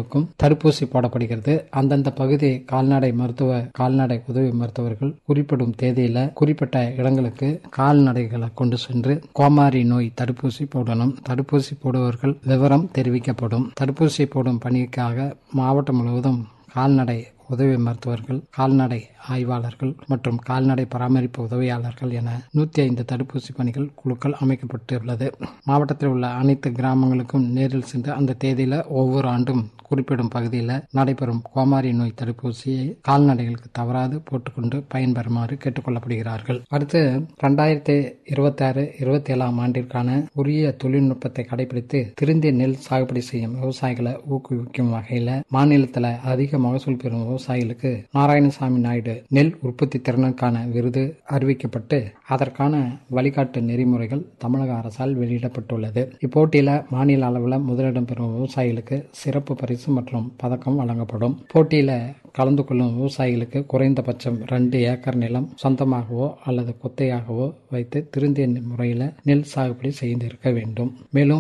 கால்நடைகளுக்கும் தடுப்பூசி போடப்படுகிறது அந்தந்த பகுதி கால்நடை மருத்துவ கால்நடை உதவி மருத்துவர்கள் குறிப்பிடும் தேதியில குறிப்பிட்ட இடங்களுக்கு கால்நடைகளை கொண்டு சென்று கோமாரி நோய் தடுப்பூசி போடணும் தடுப்பூசி போடுபவர்கள் விவரம் தெரிவிக்கப்படும் தடுப்பூசி போடும் பணிக்காக மாவட்டம் முழுவதும் கால்நடை உதவி மருத்துவர்கள் கால்நடை ஆய்வாளர்கள் மற்றும் கால்நடை பராமரிப்பு உதவியாளர்கள் என நூத்தி ஐந்து தடுப்பூசி பணிகள் குழுக்கள் அமைக்கப்பட்டுள்ளது மாவட்டத்தில் உள்ள அனைத்து கிராமங்களுக்கும் நேரில் சென்று அந்த தேதியில ஒவ்வொரு ஆண்டும் குறிப்பிடும் பகுதியில் நடைபெறும் கோமாரி நோய் தடுப்பூசியை கால்நடைகளுக்கு தவறாது போட்டுக்கொண்டு பயன்பெறுமாறு கேட்டுக்கொள்ளப்படுகிறார்கள் அடுத்து இரண்டாயிரத்தி இருபத்தி ஆறு இருபத்தி ஏழாம் ஆண்டிற்கான உரிய தொழில்நுட்பத்தை கடைபிடித்து திருந்திய நெல் சாகுபடி செய்யும் விவசாயிகளை ஊக்குவிக்கும் வகையில் மாநிலத்தில் அதிக மகசூல் பெறும் விவசாயிகளுக்கு நாராயணசாமி நாயுடு நெல் உற்பத்தி திறனுக்கான விருது அறிவிக்கப்பட்டு அதற்கான வழிகாட்டு நெறிமுறைகள் தமிழக அரசால் வெளியிடப்பட்டுள்ளது இப்போட்டியில மாநில அளவில் முதலிடம் பெறும் விவசாயிகளுக்கு சிறப்பு பரிசு மற்றும் பதக்கம் வழங்கப்படும் போட்டியில கலந்து கொள்ளும் விவசாயிகளுக்கு குறைந்தபட்சம் ரெண்டு ஏக்கர் நிலம் சொந்தமாகவோ அல்லது கொத்தையாகவோ வைத்து திருந்திய முறையில் நெல் சாகுபடி செய்திருக்க வேண்டும் மேலும்